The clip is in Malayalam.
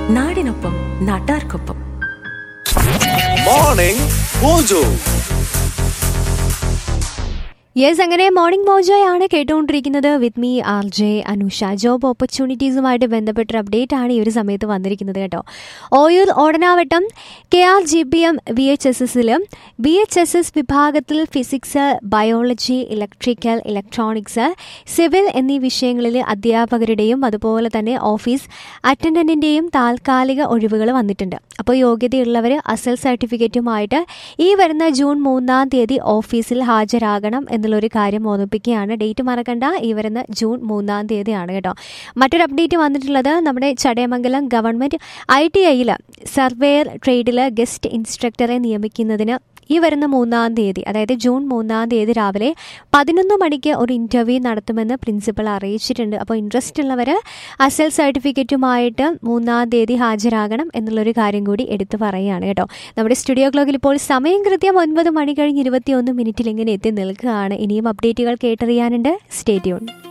നാടിനൊപ്പം നാട്ടാർക്കൊപ്പം മോർണിംഗ് മോജോ യെസ് അങ്ങനെ മോർണിംഗ് മോജോയാണ് കേട്ടുകൊണ്ടിരിക്കുന്നത് with me R J Anusha job ഓപ്പർച്യൂണിറ്റീസുമായിട്ട് ബന്ധപ്പെട്ടൊരു അപ്ഡേറ്റ് ആണ് ഈ ഒരു സമയത്ത് വന്നിരിക്കുന്നത് കേട്ടോ Oyoor Odanavattom K R G P M V H S എസിൽ ബി എച്ച് എസ് എസ് വിഭാഗത്തിൽ physics biology electrical electronics civil എന്നീ വിഷയങ്ങളിൽ അധ്യാപകരുടെയും അതുപോലെ തന്നെ ഓഫീസ് അറ്റൻഡൻറ്റിൻ്റെയും താൽക്കാലിക ഒഴിവുകൾ വന്നിട്ടുണ്ട് അപ്പോൾ യോഗ്യതയുള്ളവർ അസൽ സർട്ടിഫിക്കറ്റുമായിട്ട് ഈ വരുന്ന ജൂൺ മൂന്നാം തീയതി ഓഫീസിൽ ഹാജരാകണം എന്നുള്ളൊരു കാര്യം ഓർമ്മിപ്പിക്കുകയാണ് ഡേറ്റ് മറക്കണ്ട ഈ വരുന്ന ജൂൺ മൂന്നാം തീയതിയാണ് കേട്ടോ മറ്റൊരു അപ്ഡേറ്റ് വന്നിട്ടുള്ളത് നമ്മുടെ ചടയമംഗലം ഗവൺമെൻറ് ഐ ടി ഐയിൽ സർവേയർ ട്രേഡിൽ ഗസ്റ്റ് ഇൻസ്ട്രക്ടറെ നിയമിക്കുന്നതിന് ഈ വരുന്ന മൂന്നാം തീയതി അതായത് ജൂൺ മൂന്നാം തീയതി രാവിലെ പതിനൊന്ന് മണിക്ക് ഒരു ഇൻ്റർവ്യൂ നടത്തുമെന്ന് പ്രിൻസിപ്പൽ അറിയിച്ചിട്ടുണ്ട് അപ്പോൾ ഇൻട്രസ്റ്റ് ഉള്ളവർ അസൽ സർട്ടിഫിക്കറ്റുമായിട്ട് മൂന്നാം തീയതി ഹാജരാകണം എന്നുള്ളൊരു കാര്യം കൂടി എടുത്തു പറയുകയാണ് കേട്ടോ നമ്മുടെ സ്റ്റുഡിയോ ക്ലോക്കിൽ ഇപ്പോൾ സമയം കൃത്യം ഒൻപത് മണി കഴിഞ്ഞ് ഇരുപത്തിയൊന്ന് മിനിറ്റിൽ ഇങ്ങനെ എത്തി നിൽക്കുകയാണ് ഇനിയും അപ്ഡേറ്റുകൾ കേട്ടറിയാനുണ്ട് സ്റ്റേറ്റ്യൂൺ